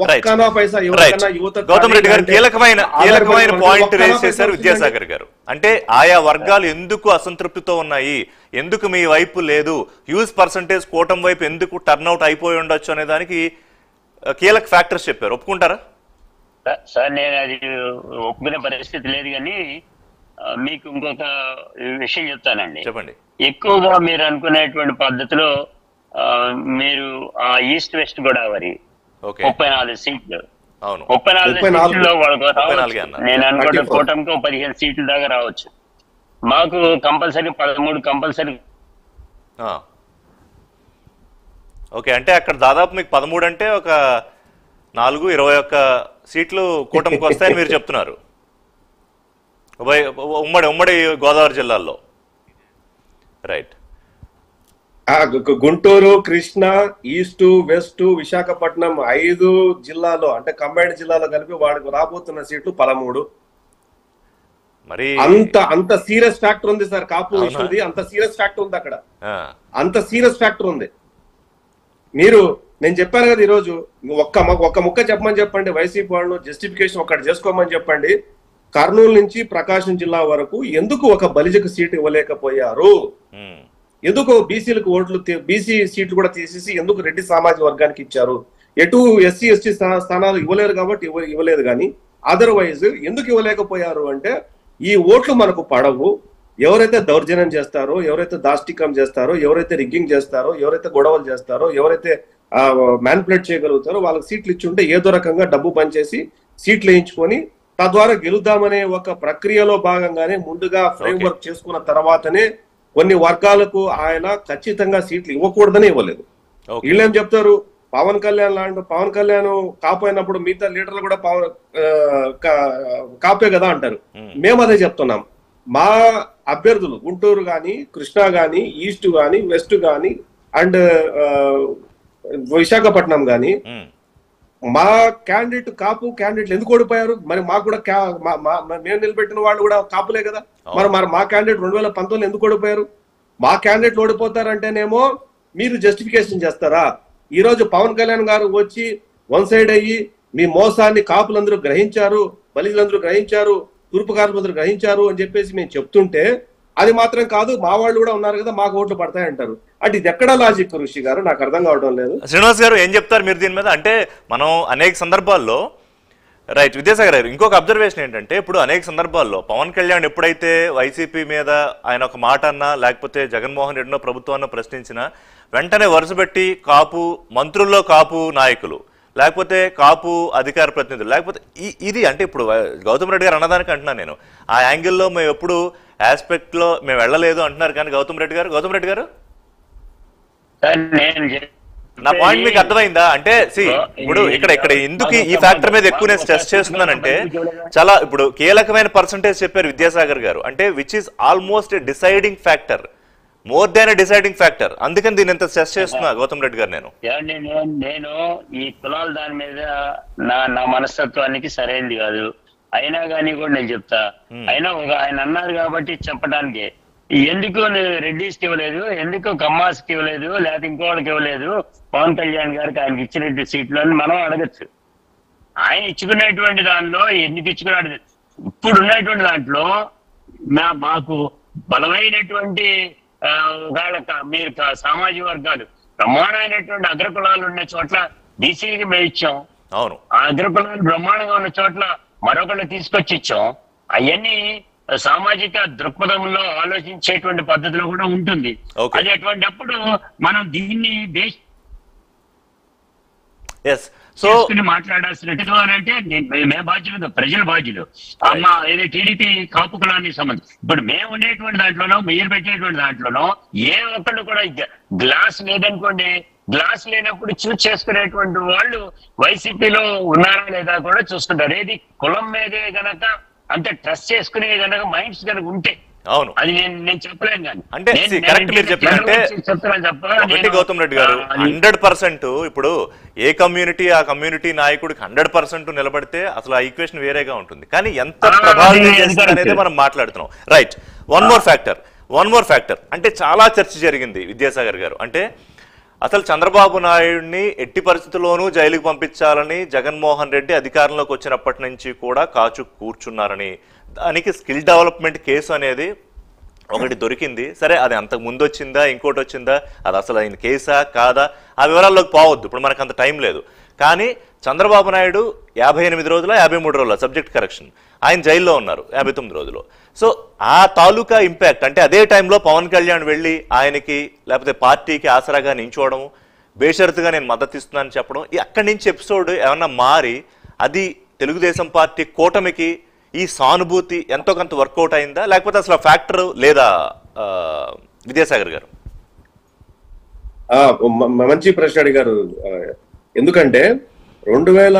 ఒక్కనా పైసా right ఎవరికన్నా యువత గౌతమ్ రెడ్డి గారు కీలకమైన కీలకమైన పాయింట్ రేస్ చేశారు చేశారు విద్యాసాగర్ గారు అంటే ఆయా వర్గాలు ఎందుకు అసంతృప్తితో ఉన్నాయి ఎందుకు మీ వైపు లేదు యూజ్ పర్సంటేజ్ కూటమి వైపు ఎందుకు టర్న్అవుట్ అయిపోయి ఉండొచ్చు అనే దానికి ఆ, కీలక ఫ్యాక్టర్స్ చెప్పారు ఒప్పుకుంటారా సా- సార్ నేను అది ఒప్పుకునే పరిస్థితి లేదు కానీ ఆ, మీకు ఇంకొక విషయం చెప్తానండి చెప్పండి ఎక్కువగా మీరు అనుకునేటువంటి పద్ధతిలో ఆ, మీరు ఆ ఈస్ట్ వెస్ట్ గోదావరి ఓకే ముప్పై నాలుగు సీట్లు అవును ముప్పై నాలుగు ముప్పై నాలుగు. సీట్లలో వాళ్ళకు ముప్పై నాలుగే రావచ్చు అన్నారు. నేను అనుకుంటే 34. కూటమికి ఒక పదిహేను సీట్ల దాకా రావచ్చు మాకు కంపల్సరీ పదమూడు కంపల్సరీ ఆ. ఓకే అంటే అక్కడ దాదాపు మీకు పదమూడు అంటే ఒక నాలుగు ఇరవై ఒక్క సీట్లు కూటమికి వస్తాయని మీరు చెప్తున్నారు ఉభయ ఉమ్మడి ఉమ్మడి గోదావరి జిల్లాల్లో రైట్ ఆ, గు- గు- గుంటూరు కృష్ణ ఈస్ట్ వెస్ట్ విశాఖపట్నం ఐదు జిల్లాలో అంటే కంబైన్డ్ జిల్లాలో కలిపి వాడికి రాబోతున్న సీట్లు పదమూడు మరి అంత అంత సీరియస్ ఫ్యాక్టర్ ఉంది సార్ కాపు అవునా? ఇష్యూది అంత సీరియస్ ఫ్యాక్టర్ ఉంది అక్కడ ఆ, అంత సీరియస్ ఫ్యాక్టర్ ఉంది మీరు నేను చెప్పాను కదా ఈరోజు ఒక్క మ- ఒక్క ముక్క చెప్పమని చెప్పండి వైసీపీ వాళ్ళు జస్టిఫికేషన్ ఒకటి చేసుకోమని చెప్పండి కర్నూలు నుంచి ప్రకాశం జిల్లా వరకు ఎందుకు ఒక బలిజకు సీటు ఇవ్వలేకపోయారు ఉమ్, ఎందుకు బీసీలకు ఓట్లు బీసీ సీట్లు కూడా తీసేసి ఎందుకు రెడ్డి సామాజిక వర్గానికి ఇచ్చారు ఎటు ఎస్సీ ఎస్టీ స్థానాలు ఇవ్వలేరు కాబట్టి ఇవ్వ- ఇవ్వలేదు కానీ అదర్వైజ్ ఎందుకు ఇవ్వలేకపోయారు అంటే ఈ ఓట్లు మనకు పడవు ఎవరైతే దౌర్జన్యం చేస్తారో ఎవరైతే దాష్టికం చేస్తారో ఎవరైతే రిగ్గింగ్ చేస్తారో ఎవరైతే గొడవలు చేస్తారో ఎవరైతే మ్యానిపులేట్ చేయగలుగుతారో వాళ్ళకి సీట్లు ఇచ్చి ఉంటే ఏదో రకంగా డబ్బు పనిచేసి సీట్లు వేయించుకొని తద్వారా గెలుద్దామనే ఒక ప్రక్రియలో భాగంగానే ముందుగా ఫ్రేమ్ వర్క్ చేసుకున్న తర్వాతనే కొన్ని వర్గాలకు ఆయన ఖచ్చితంగా సీట్లు ఇవ్వకూడదని ఇవ్వలేదు ఓకే వీళ్ళేం చెప్తారు పవన్ కళ్యాణ్ లాంటి పవన్ కళ్యాణ్ కాపోయినప్పుడు మిగతా లీడర్లు కూడా పవన్ ఆ, కా- కాపే కదా అంటారు Hmm. మేము అదే చెప్తున్నాం మా అభ్యర్థులు గుంటూరు గాని కృష్ణా గాని ఈస్ట్ గాని వెస్ట్ గాని అండ్ విశాఖపట్నం గాని ఉమ్, మా క్యాండిడేట్ కాపు క్యాండిడేట్లు ఎందుకు ఓడిపోయారు మరి మాకు కూడా క్యా- మా- మా- మా- మేము నిలబెట్టిన వాళ్ళు కూడా కాపులే కదా మరి మరి మా క్యాండిడేట్ రెండు వేల పంతొమ్మిది ఎందుకు ఓడిపోయారు మా క్యాండిడేట్లు ఓడిపోతారంటేనేమో మీరు జస్టిఫికేషన్ చేస్తారా ఈ రోజు పవన్ కళ్యాణ్ గారు వచ్చి వన్ సైడ్ అయ్యి మీ మోసాన్ని కాపులందరూ గ్రహించారు బలిజలందరూ గ్రహించారు తూర్పు కార్మికులందరూ గ్రహించారు అని చెప్పేసి మేము చెప్తుంటే అది మాత్రం కాదు మా వాళ్ళు కూడా ఉన్నారు కదా మాకు ఓట్లు పడతాయంటారు అంటే ఇది ఎక్కడ లాజిక్ ఋషి గారు నాకు అర్థం కావడం లేదు శ్రీనివాస్ గారు ఏం చెప్తారు మీరు దీని మీద అంటే మనం అనేక సందర్భాల్లో రైట్ విద్యాసాగర్ గారు ఇంకొక అబ్జర్వేషన్ ఏంటంటే ఇప్పుడు అనేక సందర్భాల్లో పవన్ కళ్యాణ్ ఎప్పుడైతే వైసీపీ మీద ఆయన ఒక మాట అన్నా లేకపోతే జగన్మోహన్ రెడ్డినో ప్రభుత్వాన్ని ప్రశ్నించినా వెంటనే వరుసపెట్టి కాపు మంత్రుల్లో కాపు నాయకులు లేకపోతే కాపు అధికార ప్రతినిధులు లేకపోతే ఈ- ఇది అంటే ఇప్పుడు గౌతమ్ రెడ్డి గారు అన్నదానికి అంటున్నాను నేను ఆ యాంగిల్లో మేము ఎప్పుడు ఆస్పెక్ట్ లో మేము వెళ్ళలేదు అంటున్నారు కానీ గౌతమ్ రెడ్డి గారు గౌతమ్ రెడ్డి గారు సార్ నేను చెప్పేది- నా పాయింట్ మీకు అర్థమైందా అంటే సి ఇప్పుడు ఇక్కడ ఇక్కడ ఎందుకు ఈ ఫ్యాక్టర్ మీద ఎక్కువ నేను స్ట్రెస్ చేస్తున్నానంటే చాలా ఇప్పుడు కీలకమైన పర్సంటేజ్ చెప్పారు విద్యాసాగర్ గారు అంటే which is almost deciding factor more than deciding factor అందుకని దీన్ని ఎంత స్ట్రెస్ చేస్తున్నా గౌతమ్ రెడ్డి గారు నేను ఏమండి నేను నేను ఈ కులాల దాని మీద నా నా మనస్తత్వానికి సరైనది కాదు అయినా కానీ కూడా నేను చెప్తా అయినా ఒక ఆయన అన్నారు కాబట్టి చెప్పడానికి ఎందుకు నువ్వు రెడ్డిస్కి ఇవ్వలేదు ఎందుకు కమ్మాస్కి ఇవ్వలేదు లేకపోతే ఇంకోళ్ళకి ఇవ్వలేదు పవన్ కళ్యాణ్ గారికి ఆయనకి ఇచ్చినట్టు సీట్లు అని మనం అడగచ్చు ఆయన ఇచ్చుకునేటువంటి దానిలో ఎందుకు ఇచ్చుకున్నాడు ఇప్పుడు ఉన్నటువంటి దాంట్లో మా మాకు బలమైనటువంటి ఆ, వాళ్ళ క- మీరు క- సామాజిక వర్గాలు బ్రహ్మాండమైనటువంటి అగ్రకులాలు ఉన్న చోట్ల బీసీకి మేము ఇచ్చాం అవును ఆ అగ్రకులాలు బ్రహ్మాండంగా ఉన్న చోట్ల మరొకళ్ళు తీసుకొచ్చి ఇచ్చాం అవన్నీ సామాజిక దృక్పథంలో ఆలోచించేటువంటి పద్ధతిలో కూడా ఉంటుంది Okay. అది అటువంటిప్పుడు మనం దీన్ని బేస్ ఎస్ సో చేసుకుని మాట్లాడాల్సినట్టు అంటే నేను- మే- మే బాధ్యులు ప్రజల బాధ్యులు అమ్మ ఏదో టీడీపీ కాపు కులానికి సంబంధం ఇప్పుడు మేము ఉండేటువంటి దాంట్లోనో మీరు పెట్టేటువంటి దాంట్లోనో ఏ ఒక్కళ్ళు కూడా ఇక గ్లాస్ లేదనుకోండి గ్లాస్ లేనప్పుడు చూస్ చేసుకునేటువంటి వాళ్ళు వైసీపీలో ఉన్నారా లేదా కూడా చూసుకుంటారు ఏది కులం మీదే గనక అంత ట్రస్ట్ చేసుకునే గనక మైండ్స్ గనక ఉంటే అవును అది నేను నేను చెప్పలేను కానీ అంటే నేను- see, నేను correct మీరు ఇండియన్ చెప్పినట్టే జనరల్ చెప్తున్నాను తప్ప ఒకటి నేను- గౌతమ్ రెడ్డి గారు ఆ, అది- హండ్రెడ్ పర్సెంట్ ఇప్పుడు ఏ కమ్యూనిటీ ఆ కమ్యూనిటీ నాయకుడికి హండ్రెడ్ పర్సెంట్ నిలబడితే అసలు ఆ ఈక్వేషన్ వేరేగా ఉంటుంది కానీ ఎంత ఆ, ప్రభావితం అది చేస్తుంది అనేది correct. మనం మాట్లాడుతున్నాం right one more factor one more factor అంటే చాలా చర్చ జరిగింది విద్యాసాగర్ గారు అంటే అసలు చంద్రబాబు నాయుడిని ఎట్టి పరిస్థితుల్లోనూ జైలుకి పంపించాలని జగన్మోహన్ రెడ్డి అధికారంలోకి వచ్చినప్పటి నుంచి కూడా కాచు కూర్చున్నారని దానికి స్కిల్ డెవలప్మెంట్ కేసు అనేది ఒకటి దొరికింది సరే అది అంతకు ముందు వచ్చిందా ఇంకోటి వచ్చిందా అది అసలు ఆయన కేసా కాదా ఆ వివరాల్లోకి పోవద్దు ఇప్పుడు మనకు అంత టైం లేదు కానీ చంద్రబాబు నాయుడు యాభై ఎనిమిది రోజుల యాభై మూడు రోజుల సబ్జెక్ట్ కరెక్షన్ ఆయన జైల్లో ఉన్నారు యాభై తొమ్మిది రోజులు సో ఆ తాలూకా ఇంపాక్ట్ అంటే అదే టైంలో పవన్ కళ్యాణ్ వెళ్ళి ఆయనకి లేకపోతే పార్టీకి ఆసరాగా నించోవడం బేషరతుగా నేను మద్దతు ఇస్తున్నానని చెప్పడం ఈ అక్కడి నుంచి ఎపిసోడ్ ఏమన్నా మారి అది తెలుగుదేశం పార్టీ కూటమికి ఈ సానుభూతి ఎంతో కొంత వర్కౌట్ అయిందా లేకపోతే అసలు ఫ్యాక్టర్ లేదా ఆ, విద్యాసాగర్ గారు ఆ, మ- మ- మంచి ప్రశ్న అడిగారు ఆ, ఎందుకంటే రెండు వేల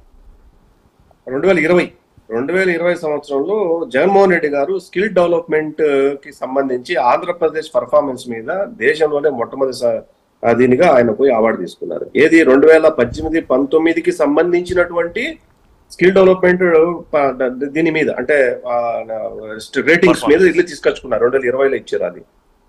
రెండు వేల ఇరవై రెండు వేల ఇరవై సంవత్సరంలో జగన్మోహన్ రెడ్డి గారు స్కిల్ డెవలప్మెంట్ కి సంబంధించి ఆంధ్రప్రదేశ్ పర్ఫార్మెన్స్ మీద దేశంలోనే మొట్టమొదటి స- ఆ, దీనిగా ఆయన పోయి అవార్డు తీసుకున్నారు ఏది రెండు వేల పద్దెనిమిది పంతొమ్మిదికి సంబంధించినటువంటి స్కిల్ డెవలప్మెంట్ ప- ద- దీని మీద అంటే రేటింగ్స్ మీద ఇల్లు తీసుకొచ్చుకున్నారు రెండు వేల ఇరవైలో ఇచ్చారు అది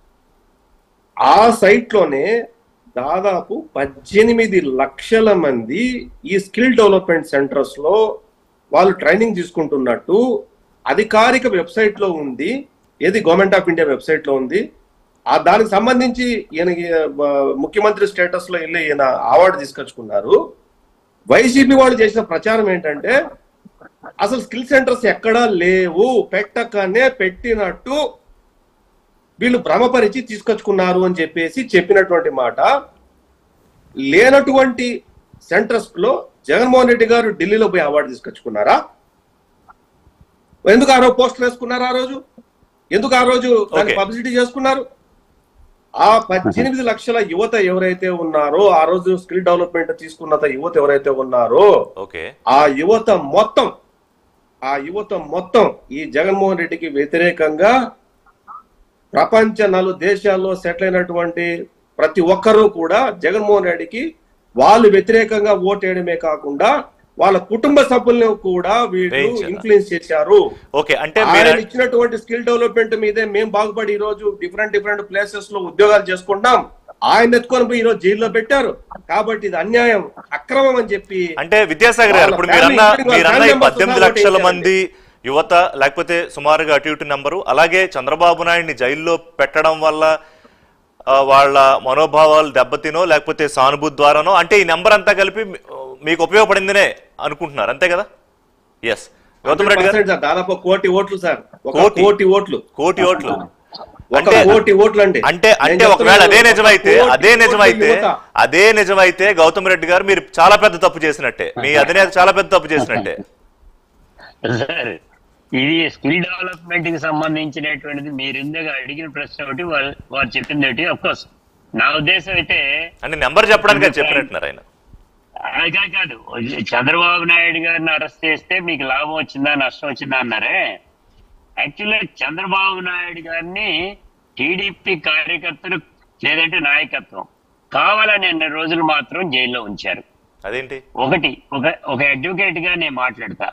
ఆ సైట్ లోనే దాదాపు పద్దెనిమిది లక్షల మంది ఈ స్కిల్ డెవలప్మెంట్ సెంటర్స్ లో వాళ్ళు ట్రైనింగ్ తీసుకుంటున్నట్టు అధికారిక వెబ్సైట్ లో ఉంది ఏది గవర్నమెంట్ ఆఫ్ ఇండియా వెబ్సైట్ లో ఉంది ఆ దానికి సంబంధించి ఈయనకి ఆ, ముఖ్యమంత్రి స్టేటస్ లో వెళ్ళి ఈయన అవార్డు తీసుకొచ్చుకున్నారు వైసీపీ వాళ్ళు చేసిన ప్రచారం ఏంటంటే అసలు స్కిల్ సెంటర్స్ ఎక్కడా లేవు పెట్టకనే పెట్టినట్టు వీళ్ళు భ్రమపరిచి తీసుకొచ్చుకున్నారు అని చెప్పేసి చెప్పినటువంటి మాట లేనటువంటి సెంటర్స్ లో జగన్మోహన్ రెడ్డి గారు ఢిల్లీలో పోయి అవార్డు తీసుకొచ్చుకున్నారా ఎందుకు ఆ రోజు పోస్టర్ వేసుకున్నారు ఆ రోజు ఎందుకు ఆ రోజు దాన్ని Okay. పబ్లిసిటీ చేసుకున్నారు ఆ పద్దెనిమిది లక్షల యువత ఎవరైతే ఉన్నారో ఆ రోజు స్కిల్ డెవలప్మెంట్ తీసుకున్న యువత ఎవరైతే ఉన్నారో ఓకే ఆ యువత మొత్తం ఆ యువత మొత్తం ఈ జగన్మోహన్ రెడ్డికి వ్యతిరేకంగా ప్రపంచ నలు దేశాల్లో సెటిల్ అయినటువంటి ప్రతి ఒక్కరూ కూడా జగన్మోహన్ రెడ్డికి వాళ్ళు వ్యతిరేకంగా ఓటేయడమే కాకుండా వాళ్ళ కుటుంబ సభ్యులను కూడా వీళ్ళు వేయించారు. ఇన్ఫ్లుయెన్స్ చేశారు ఓకే అంటే ఆయన మీరు ఇచ్చినటువంటి స్కిల్ డెవలప్మెంట్ మీదే మేము బాగుపడి ఈ రోజు డిఫరెంట్ డిఫరెంట్ ప్లేసెస్ లో ఉద్యోగాలు చేసుకుంటాం ఆయన ఎత్తుకొని పోయి ఈ రోజు జైల్లో పెట్టారు కాబట్టి ఇది అన్యాయం అక్రమం అని చెప్పి అంటే విద్యాసాగర్ గారు ఇప్పుడు వాళ్ళ మీరన్న family, వాళ్ళ మీరన్న ఈ family members పద్దెనిమిది ఉన్నా లక్షల ఓటేయాలండి. మంది యువత లేకపోతే సుమారుగా అటు ఇటు నెంబరు అలాగే చంద్రబాబు నాయుడిని జైల్లో పెట్టడం వల్ల ఆ, వాళ్ళ మనోభావాలు దెబ్బతినో లేకపోతే సానుభూతి ద్వారానో అంటే ఈ నెంబర్ అంతా కలిపి మీ- మీకు ఉపయోగపడిందనే అనుకుంటున్నారు అంతే కదా ఎస్ గౌతమ్ రెడ్డి గారు 100% సార్ దాదాపు కోటి ఓట్లు సార్ ఒక కోటి? కోటి ఓట్లు కోటి ఓట్లు ఒక అంటే కోటి ఓట్లు అండి అంటే నేను అంటే ఒకవేళ చెప్తున్నాను, అదే ఒక నిజమైతే కోటి అదే ఓట్ల నిజమైతే యువత. అదే నిజమైతే గౌతమ్ రెడ్డి గారు మీరు చాలా పెద్ద తప్పు చేసినట్టే మీ అధినేత చాలా పెద్ద తప్పు చేసినట్టే సార్ ఇది స్కిల్ డెవలప్మెంట్ కి సంబంధించినటువంటిది మీరు ఇందాక అడిగిన ప్రశ్న ఒకటి వాళ్ళు వారు చెప్పింది ఒకటి అఫ్ కోర్స్ నా ఉద్దేశం అయితే అంటే నెంబర్ చెప్పడానికి అది చెప్పినట్టున్నారు ఆయన అది కాదు కాదు చంద్రబాబు నాయుడు గారిని అరెస్ట్ చేస్తే మీకు లాభం వచ్చిందా నష్టం వచ్చిందా అన్నారే యాక్చువల్గా చంద్రబాబు నాయుడు గారిని టీడీపీ కార్యకర్తలు లేదంటే నాయకత్వం కావాలని అన్న రోజులు మాత్రం జైల్లో ఉంచారు అదేంటి ఒకటి ఒక ఒక అడ్వకేట్ గా నేను మాట్లాడతా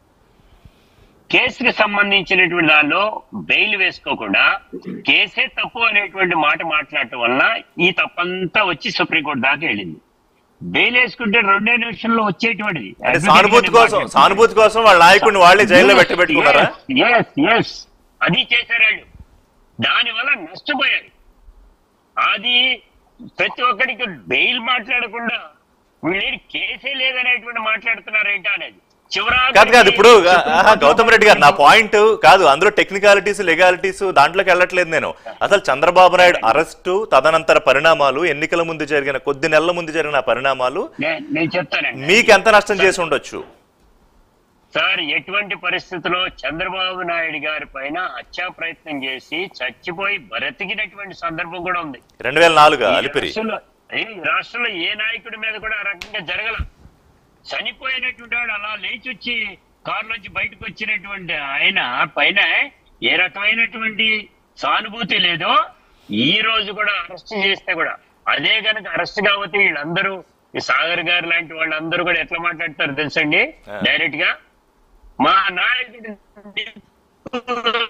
కేసుకి సంబంధించినటువంటి దానిలో బెయిల్ వేసుకోకుండా కేసే తప్పు అనేటువంటి మాట మాట్లాడటం వలన ఈ తప్పంతా వచ్చి సుప్రీంకోర్టు దాకా వెళ్ళింది బెయిల్ వేసుకుంటే రెండే నిమిషంలో వచ్చేటువంటిది అంటే సానుభూతి కోసం సానుభూతి కోసం వాళ్ళ నాయకుడిని వాళ్ళే జైల్లో పెట్టి పెట్టుకున్నారా Yes, yes. అది చేశారు వాళ్ళు దానివల్ల నష్టపోయారు అది ప్రతి ఒక్కరికి బెయిల్ మాట్లాడకుండా వీళ్ళు కేసే లేదనేటువంటి మాట్లాడుతున్నారు ఏంటా అనేది చివరాఖరికి కాదు కాదు ఇప్పుడు ఆహా, సుప్రీంకోర్టు గౌతమ్ రెడ్డి గారు నా పాయింట్ కాదు అందులో టెక్నికాలిటీస్ లెగాలిటీస్ దాంట్లోకి వెళ్ళట్లేదు నేను అసలు చంద్రబాబు నాయుడు అరెస్టు తదనంతర పరిణామాలు ఎన్నికల ముందు జరిగిన కొద్ది నెలల ముందు జరిగిన ఆ పరిణామాలు నే- నేను చెప్తానండి మీకు ఎంత నష్టం చేసి ఉండొచ్చు సార్ ఎటువంటి పరిస్థితుల్లో చంద్రబాబు నాయుడు గారి పైన హత్యా ప్రయత్నం చేసి చచ్చిపోయి బ్రతికినటువంటి సందర్భం కూడా ఉంది రెండు వేల నాలుగు ఈ అలిపిరి రాష్ట్రంలో ఈ రాష్ట్రంలో ఏ నాయకుడి మీద కూడా ఆ రకంగా జరగల చనిపోయినటువంటి వాడు అలా లేచి వచ్చి కారులోంచి బయటకు వచ్చినటువంటి ఆయన పైన ఏ రకమైనటువంటి సానుభూతి లేదో ఈ రోజు కూడా అరెస్ట్ చేస్తే కూడా అదే కనుక అరెస్ట్ కాకపోతే వీళ్ళందరూ ఈ సాగర్ గారు లాంటి వాళ్ళందరూ కూడా ఎట్లా మాట్లాడతారు తెలుసండి ఆ. డైరెక్ట్ గా మా నాయకుడు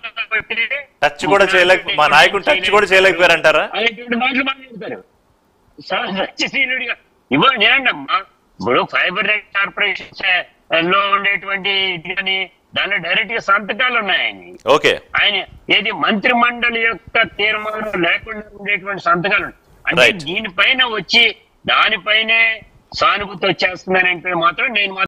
టచ్ కూడా చేయలేక మా నాయకుడు టచ్ కూడా చేయలేకపోయారంటారా అనేటువంటి మాటలు మాట్లాడతారు సహజశీలుడిగా ఇవ్వండి నేనండమ్మా ఇప్పుడు ఫైబర్ నెట్ కార్పొరేషన్ లో ఉండేటువంటి ఇది కానీ దానిలో డైరెక్ట్ గా సంతకాలు ఉన్నాయని ఓకే ఆయన ఏది మంత్రి మండలి యొక్క తీర్మానం లేకుండా ఉండేటువంటి సంతకాలు ఉన్నాయి. అంటే Right. దీనిపైన వచ్చి దానిపైనే సానుభూతి వచ్చేస్తుందని అంటే మాత్రం నేను మాత్రం